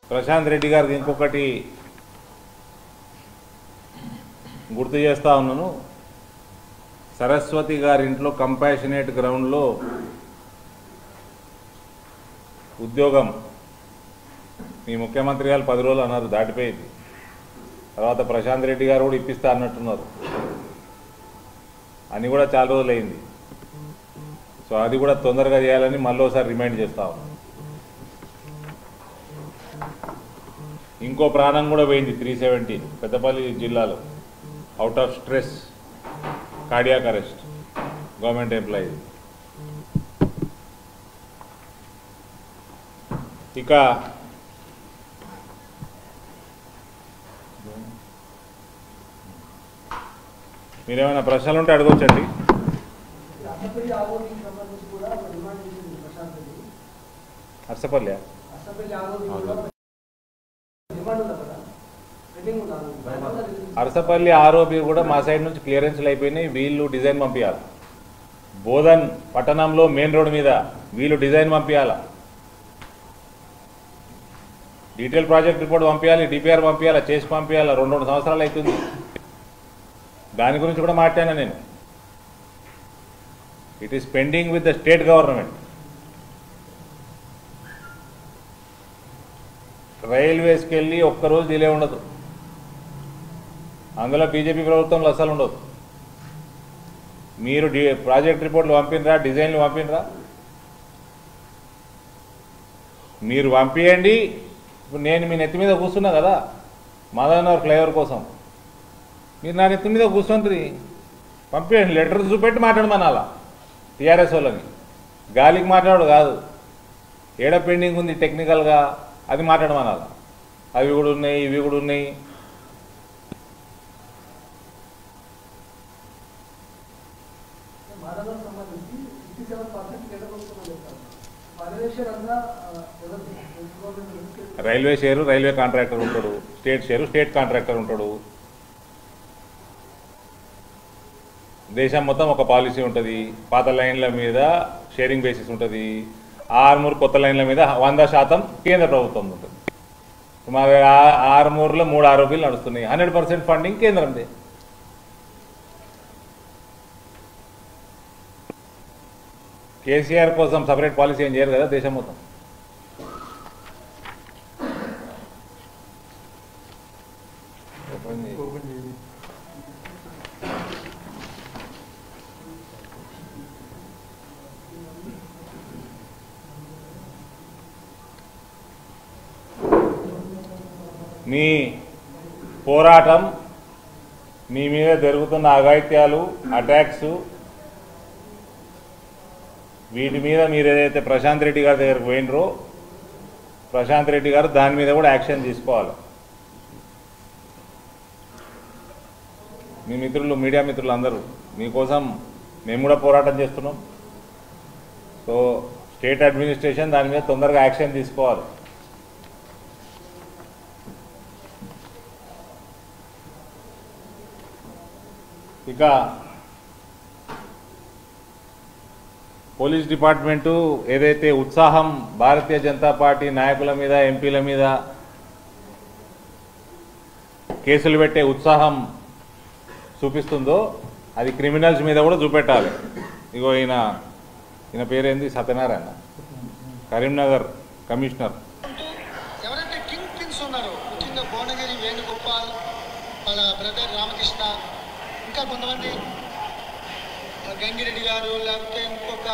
ప్రశాంత్ రెడ్డి గారికి ఇంకొకటి గుర్తు చేస్తా ఉన్నాను సరస్వతి గారి ఇంట్లో కంపాషనేట్ గ్రౌండ్లో ఉద్యోగం మీ ముఖ్యమంత్రి గారు పది రోజులు అన్నారు దాటిపోయింది తర్వాత ప్రశాంత్ రెడ్డి గారు కూడా ఇప్పిస్తా అన్నట్టున్నారు అని కూడా చాలా రోజులు అయింది సో అది కూడా తొందరగా చేయాలని మళ్ళీ ఒకసారి రిమైండ్ చేస్తా ఉన్నాను ఇంకో ప్రాణం కూడా పోయింది త్రీ సెవెంటీన్ పెద్దపల్లి జిల్లాలో out of stress cardiac arrest government employee ఇక మీరేమైనా ప్రశ్నలు ఉంటే అడగొచ్చండి అసెంబ్లీ ఆమోదించిన సంబంధించి కూడా ఒక డిమాండ్ చేసింది ప్రశాంత్ రెడ్డి అర్సపల్లి అసెంబ్లీ ఆమోదించి కూడా డిమాండ్ ఉందా కదా పెండింగ్ ఉందా అరసపల్లి ఆరోపి కూడా మా సైడ్ నుంచి క్లియరెన్స్లు అయిపోయినాయి వీళ్ళు డిజైన్ పంపించాలి బోధన్ పట్టణంలో మెయిన్ రోడ్ మీద వీళ్ళు డిజైన్ పంపించాలి డీటెయిల్ ప్రాజెక్ట్ రిపోర్ట్ పంపించాలి డిపిఆర్ పంపించాలి చేసి పంపించాలి రెండు రెండు సంవత్సరాలు అవుతుంది దాని గురించి కూడా మాట్లాడినా నేను it is pending with the state government రైల్వేస్కి వెళ్ళి ఒక్కరోజు డిలే ఉండదు అందులో బీజేపీ ప్రభుత్వంలో అసలు ఉండదు మీరు డి ప్రాజెక్ట్ రిపోర్ట్లు పంపినరా డిజైన్లు పంపినరా మీరు పంపించండి ఇప్పుడు నేను మీ నెత్తి మీద కూర్చున్నా కదా మాధవనగర్ ఫ్లైఓవర్ కోసం మీరు నా నెత్తి మీద కూర్చుంటుంది పంపించండి లెటర్ చూపెట్టి మాట్లాడమనాలా టీఆర్ఎస్ వాళ్ళని గాలికి మాట్లాడు కాదు ఏడ పెండింగ్ ఉంది టెక్నికల్గా అది మాట్లాడమనాలా అవి కూడా ఉన్నాయి ఇవి కూడా ఉన్నాయి మానవ సంబంధించి సిక్స్టీ సెవెన్ పర్సెంట్ కేటాయించుకుని చెప్తారు పర్యవేక్షణ అంతా ఎవరు government railway share railway contractor ఉంటాడు స్టేట్ షేరు స్టేట్ కాంట్రాక్టర్ ఉంటాడు దేశం మొత్తం ఒక పాలసీ ఉంటుంది పాత లైన్ల మీద షేరింగ్ బేసిస్ ఉంటుంది ఆరుమూరు కొత్త లైన్ల మీద వంద శాతం కేంద్ర ప్రభుత్వం ఉంటుంది మా ఆ- ఆరుమూరులో మూడు ఆరోపీలు నడుస్తున్నాయి హండ్రెడ్ పర్సెంట్ ఫండింగ్ కేంద్రందే కేసీఆర్ కోసం సపరేట్ పాలసీ ఏం చేయరు కదా దేశం మొత్తం మీ పోరాటం మీ మీద జరుగుతున్న అఘాయిత్యాలు అటాక్స్ వీటి మీద మీరు ఏదైతే ప్రశాంత్ రెడ్డి గారి దగ్గరకు పోయినరో ప్రశాంత్ రెడ్డి గారు దాని మీద కూడా యాక్షన్ తీసుకోవాలి మీ మిత్రులు మీడియా మిత్రులు అందరూ మీకోసం మేము కూడా పోరాటం చేస్తున్నాం సో స్టేట్ అడ్మినిస్ట్రేషన్ దాని మీద తొందరగా యాక్షన్ తీసుకోవాలి ఇక పోలీస్ డిపార్ట్మెంటు ఏదైతే ఉత్సాహం భారతీయ జనతా పార్టీ నాయకుల మీద ఎంపీల మీద కేసులు పెట్టే ఉత్సాహం చూపిస్తుందో అది క్రిమినల్స్ మీద కూడా చూపెట్టాలి ఇగో ఈయన ఈయన పేరేంది సత్యనారాయణ కరీంనగర్ కమిషనర్ ఎవరైతే కింగ్ పిన్స్ ఉన్నారో ముఖ్యంగా భువనగిరి వేణుగోపాల్ వాళ్ళ బ్రదర్ రామకృష్ణ ఇంకా కొంతమంది ఆ, గంగిరెడ్డి గారు లేకపోతే ఇంకొక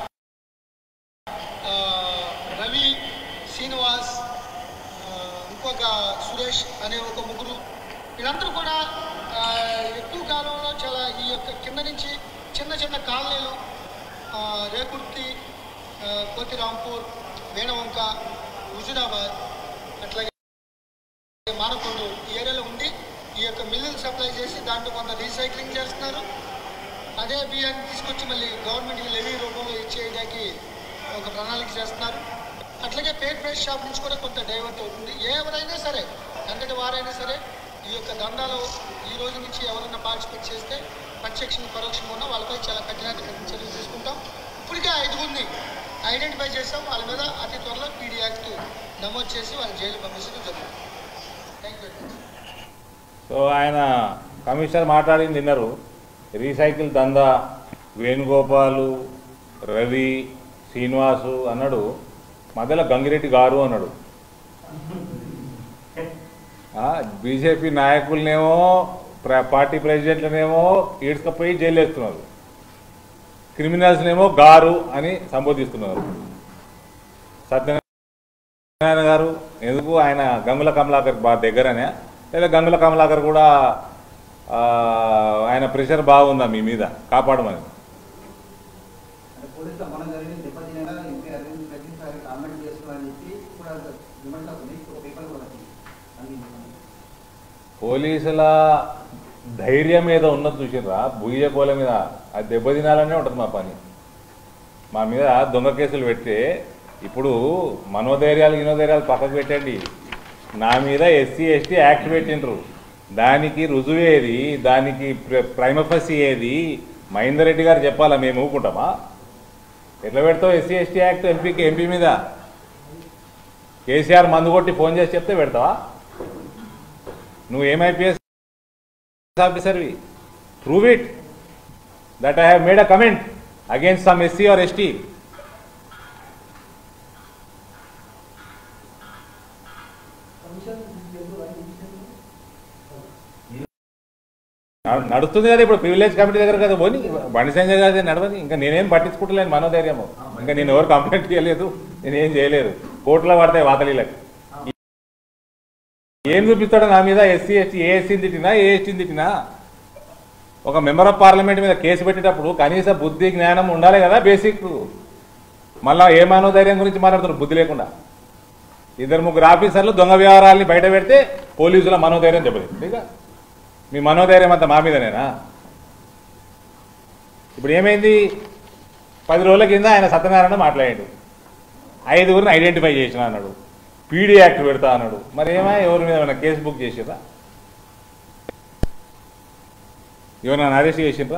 ఆ, రవి శ్రీనివాస్ ఆ, ఇంకొక సురేష్ అనే ఒక ముగ్గురు వీళ్ళందరూ కూడా ఆ, ఎక్కువ కాలంలో చాలా ఈ యొక్క కింద నుంచి చిన్న చిన్న కాలనీలు ఆ, రేకుర్తి ఆ, కోతిరాంపూర్ వేణవంక హుజురాబాద్ అట్లాగే మానకొండ ఈ ఏరియాలో ఉండి ఈ యొక్క మిల్లులు సప్లై చేసి దాంట్లో కొంత రీసైక్లింగ్ చేస్తున్నారు అదే బియ్యాన్ని తీసుకొచ్చి మళ్ళీ గవర్నమెంట్కి లెవీ రూపంలో ఇచ్చేయడానికి ఒక ప్రణాళిక చేస్తున్నారు అట్లాగే పేట్ ప్రైస్ షాప్ నుంచి కూడా కొంత డైవర్ట్ అవుతుంది ఎవరైనా సరే ఎంతటి వారైనా సరే ఈ యొక్క దందాలో ఈ రోజు నుంచి ఎవరైనా పార్టిసిపేట్ చేస్తే ప్రత్యక్షం పరోక్షంగా ఉన్న వాళ్ళపై చాలా కఠినమైన చర్యలు తీసుకుంటాం ఇప్పటికే ఐదుగురిని ఐడెంటిఫై చేసాం వాళ్ళ మీద అతి త్వరలో పీడీ యాక్ట్ నమోదు చేసి వాళ్ళని జైలు పంపించడం జరుగుతుంది thank you very much so ఆయన కమిషనర్ మాట్లాడింది విన్నారు రీసైకిల్ దందా వేణుగోపాలు రవి శ్రీనివాసు అన్నాడు మధ్యలో గంగిరెడ్డి గారు అన్నాడు బీజేపీ నాయకులనేమో ప్ర- పార్టీ ప్రెసిడెంట్లనేమో ఈడ్చుకపోయి జైలు వేస్తున్నారు క్రిమినల్స్నేమో గారు అని సంబోధిస్తున్నారు సత్యనారాయణ గారు ఎందుకు ఆయన గంగుల కమలాకర్ బాగా దగ్గరనే లేదా గంగుల కమలాకర్ కూడా ఆ, ఆయన ప్రెషర్ బాగుందా మీ మీద కాపాడమని అంటే పోలీసులు మనం జరిగిన దెబ్బతినగా ఎంపీ అరవింద్ ప్రతిసారి కామెంట్ చేస్తున్నారని చెప్పి కూడా విమర్శ ఉంది ఇప్పుడు పేపర్ కూడా వచ్చింది అందించారు పోలీసుల ధైర్యం మీద ఉన్నది చూసిర్రా బుయ్య కోల మీద అది దెబ్బతినాలనే ఉంటుంది మా పని మా మీద దొంగ కేసులు పెడితే ఇప్పుడు మనోధైర్యాలు గినోధైర్యాలు పక్కకు పెట్టండి నా మీద ఎస్సీ ఎస్టీ యాక్ట్ పెట్టిండ్రు దానికి రుజువేది దానికి ప్రైమఫసి ఏది మహేందర్ రెడ్డి గారు చెప్పాలా మేము ఊరుకుంటామా ఎట్లా పెడతావు ఎస్సీ ఎస్టీ యాక్ట్ ఎంపీకి ఎంపీ మీద కేసీఆర్ మందు కొట్టి ఫోన్ చేసి చెప్తే పెడతావా నువ్వు ఏం ఐపీఎస్ ఆఫీసర్వి prove it that I have made a comment against some SC or ST commission లేదు right decision. నడుస్తుంది కదా ఇప్పుడు ప్రివిలేజ్ కమిటీ దగ్గర కదా పోని బండి సంజయ్ గారి నడవని ఇంకా నేనేం పట్టించుకుంటలేను మనోధైర్యము ఇంకా నేను ఎవరు కంప్లైంట్ చేయలేదు నేనేం చేయలేదు కోర్టులో పడతాయి వాతలీలకు ఏం చూపిస్తాడు నా మీద ఎస్సీ ఎస్టీ ఏ ఎస్సీని తిట్టినా ఏ ఎస్టీని తిట్టినా ఒక మెంబర్ ఆఫ్ పార్లమెంట్ మీద కేసు పెట్టేటప్పుడు కనీస బుద్ధి జ్ఞానం ఉండాలి కదా బేసిక్ మళ్ళా ఏ మనోధైర్యం గురించి మాట్లాడుతున్నారు బుద్ధి లేకుండా ఇద్దరు ముగ్గురు ఆఫీసర్లు దొంగ వ్యవహారాల్ని బయట పెడితే పోలీసుల మనోధైర్యం దెబ్బతింది ఇక మీ మనోధైర్యం అంతా మా మీదనేనా ఇప్పుడు ఏమైంది పది రోజుల కింద ఆయన సత్యనారాయణ మాట్లాడాడు ఐదుగురిని ఐడెంటిఫై చేసిన అన్నాడు పీడీ యాక్ట్ పెడతా అన్నాడు మరి ఏమా ఎవరి మీద ఏమైనా కేసు బుక్ చేసిరా ఎవరైనా అరెస్ట్ చేసిండ్రా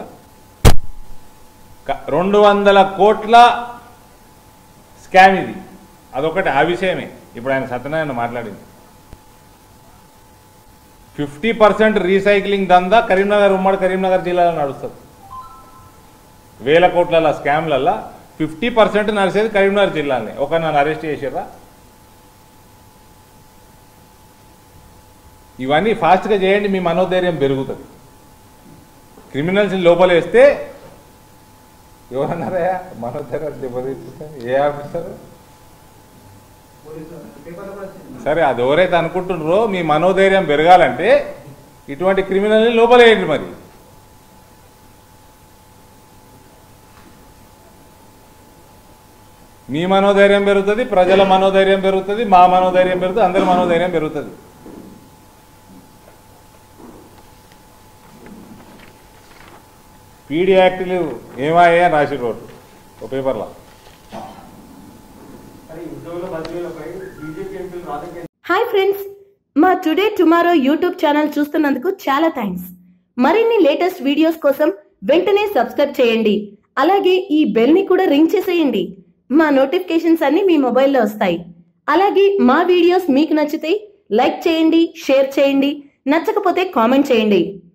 క- రెండు వందల కోట్ల స్కామ్ ఇది అదొకటి ఆ విషయమే ఇప్పుడు ఆయన సత్యనారాయణ మాట్లాడింది ఫిఫ్టీ పర్సెంట్ రీసైక్లింగ్ దందా కరీంనగర్ ఉమ్మడి కరీంనగర్ జిల్లాలో నడుస్తుంది వేల కోట్ల స్కామ్లల్లో ఫిఫ్టీ పర్సెంట్ నడిచేది కరీంనగర్ జిల్లానే ఒక నన్ను అరెస్ట్ చేసారా ఇవన్నీ ఫాస్ట్గా చేయండి మీ మనోధైర్యం పెరుగుతుంది క్రిమినల్స్ని లోపల వేస్తే ఎవరన్నారా మనోధైర్యం దెబ్బతీస్తుంది ఏ ఆఫీసర్ పోలీసులు పేపర్లో కూడా వచ్చింది సరే అది ఎవరైతే అనుకుంటున్నారో మీ మనోధైర్యం పెరగాలంటే ఇటువంటి క్రిమినల్ని లోపలేయండి మరి మీ మనోధైర్యం పెరుగుతుంది ప్రజల మనోధైర్యం పెరుగుతుంది మా మనోధైర్యం పెరుగుతుంది అందరి మనోధైర్యం పెరుగుతుంది పీడీ యాక్ట్లు ఏమాయే అని రాసిర్రు వాళ్ళు ఒక పేపర్లో కానీ ఉద్యోగుల బదిలీలపై బీజేపీ ఎంపీలు రాజకీయ హాయ్ ఫ్రెండ్స్ మా టుడే టుమారో యూట్యూబ్ ఛానల్ చూస్తున్నందుకు చాలా థ్యాంక్స్ మరిన్ని లేటెస్ట్ వీడియోస్ కోసం వెంటనే సబ్స్క్రైబ్ చేయండి అలాగే ఈ బెల్ ని కూడా రింగ్ చేసేయండి మా నోటిఫికేషన్స్ అన్ని మీ మొబైల్లో వస్తాయి అలాగే మా వీడియోస్ మీకు నచ్చితే లైక్ చేయండి షేర్ చేయండి నచ్చకపోతే కామెంట్ చేయండి